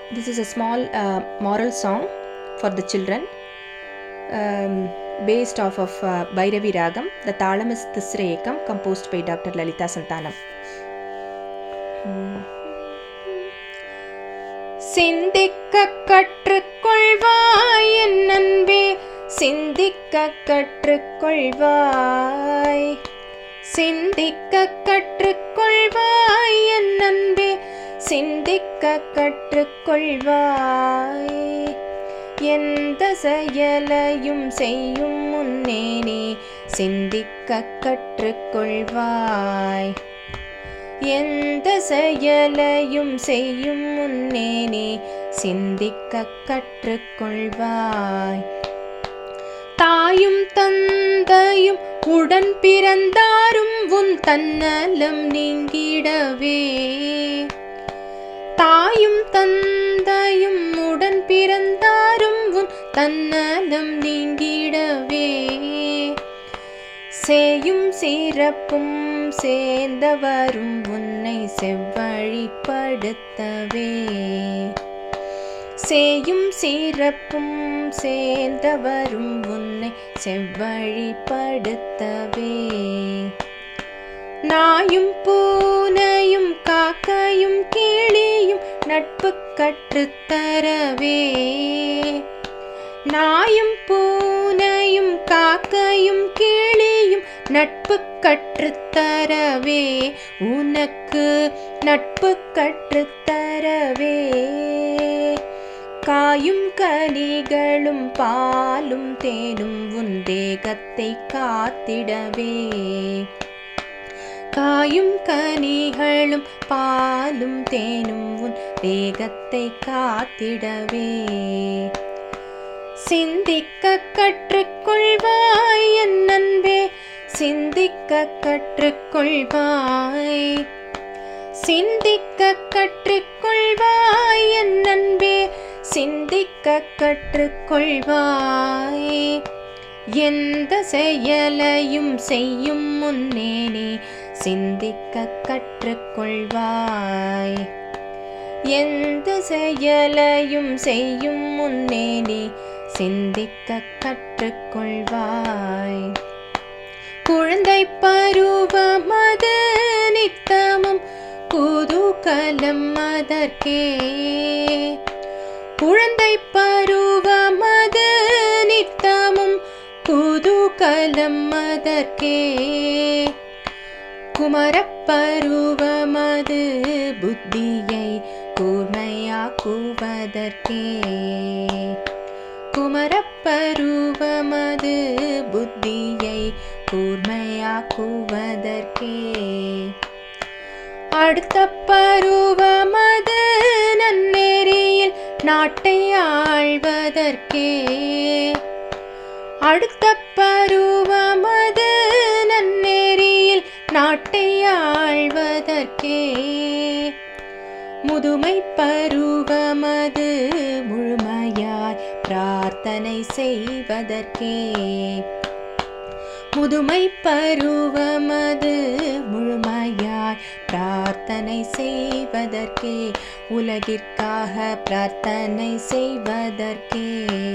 This is a small uh, moral song for the children um, based off of uh, Bhairavi Ragam. The Talam is Tisra Ekam, composed by Dr. Lalita Santanam. சிந்திக்க கற்றுக்கொள்வாய் என் அன்பே சிந்திக்க கற்றுக்கொள்வாய் சிந்திக்க கற்றுக்கொள்வாய் என் அன்பே சிந்திக்க கற்றுக்கொள்வாய் எந்த செயலையும் செய்யும் முன்னே நீ சிந்திக்க கற்றுக்கொள்வாய் எந்த செயலையும் செய்யும் முன்னே நீ சிந்திக்க கற்றுக்கொள்வாய் தாயும் தந்தையும் உடன் பிறந்தாரும் உன் தன்னலம் நீங்கிடவே தாயும் தந்தையும் உடன் பிறந்தாரும் உன் தன்னலம் நீங்கிடவே சேயும் சிறப்பும் சேர்ந்தவரும் உன்னை செவ்வழிப்படுத்தவே சேயும் சிறப்பும் சேர்ந்தவரும் உன்னை செவ்வழிப்படுத்தவே நாயும் பூனையும் காக்கையும் கிளியும் நட்பு கற்றுத்தரவே நாயும் பூனையும் காக்கையும் கிளியும் நட்பு கற்றுத்தரவே உனக்கு நட்பு கற்றுத்தரவே காயும் கனிகளும் பாலும் தேனும் உன் தேகத்தை காத்திடவே காயும் கனிகளும் பாலும் தேனும் உன் தேகத்தை காத்திடவே சிந்திக்க கற்றுக்கொள்வாய் என் அன்பே சிந்திக்க கற்றுக்கொள்வாய் சிந்திக்க கற்றுக்கொள்வாய் என் அன்பே சிந்திக்க கற்றுக்கொள்வாய் எந்த செயலையும் செய்யும் முன்னே நீ சிந்திக்க கற்றுக்கொள்வாய் எந்த செயலையும் செய்யும் முன்னே நீ சிந்திக்க கற்றுக்கொள்வாய் குழந்தை பருவமது நித்தமும் குதூகலம் அதற்கே குழந்தை பருவமது நித்தமும் குதூகலம் அதற்கே குமரப்பருவமது புத்தியை கூர்மையாக்குவதற்கே குமரப்பருவமது புத்தியை கூர்மையாக்குவதற்கே அடுத்த பருவமது நன்னெறியில் நாட்டை ஆழ்வதற்கே அடுத்த பருவமது நன்னெறியில் நாட்டை ஆழ்வதற்கே முதுமை பருவமது முழுமையாய் பிரார்த்தனை செய்வதற்கே முதுமை பருவமது முழுமையாய் பிரார்த்தனை செய்வதற்கே உலகிற்காக பிரார்த்தனை செய்வதற்கே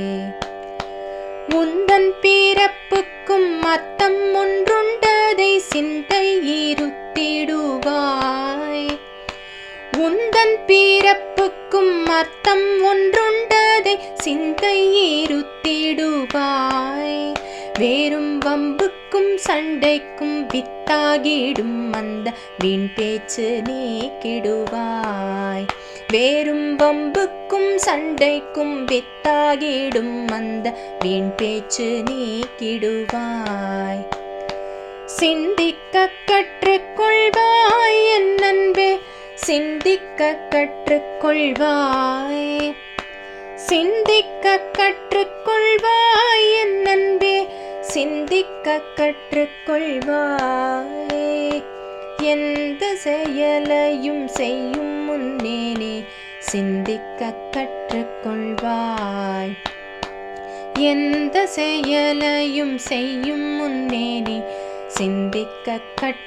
முந்தன் பிறப்புக்கும் அர்த்தம் ஒன்றுண்டதை சிந்தை இருத்திடுவாய் உந்தன் பிறப்புக்கும் அர்த்தம் ஒன்றுண்டதை சிந்தை இருத்திடுவாய் வேறும் வம்புக்கும் சண்டைக்கும் வித்தாகிடும் அந்த வீண் பேச்சு நீக்கிடுவாய் வேறும் வம்புக்கும் சண்டைக்கும் வித்தாகிடும் அந்த வீண் பேச்சு நீக்கிடுவாய் சிந்திக்க கற்றுக்கொள்வாய் என் அன்பே சிந்திக்க கற்றுக்கொள்வாய் சிந்திக்க கற்றுக்கொள்வாய் என் அன்பே சிந்திக்க கற்றுக்கொள்வாய் எந்த செயலையும் செய்யும் முன்னே நீ சிந்திக்க கற்றுக்கொள்வாய் எந்த செயலையும் செய்யும் முன்னே நீ சிந்திக்க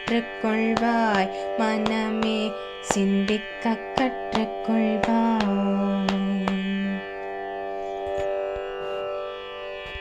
கற்றுக்கொள்வாய் மனமே சிந்திக்க கற்றுக்கொள்வாய்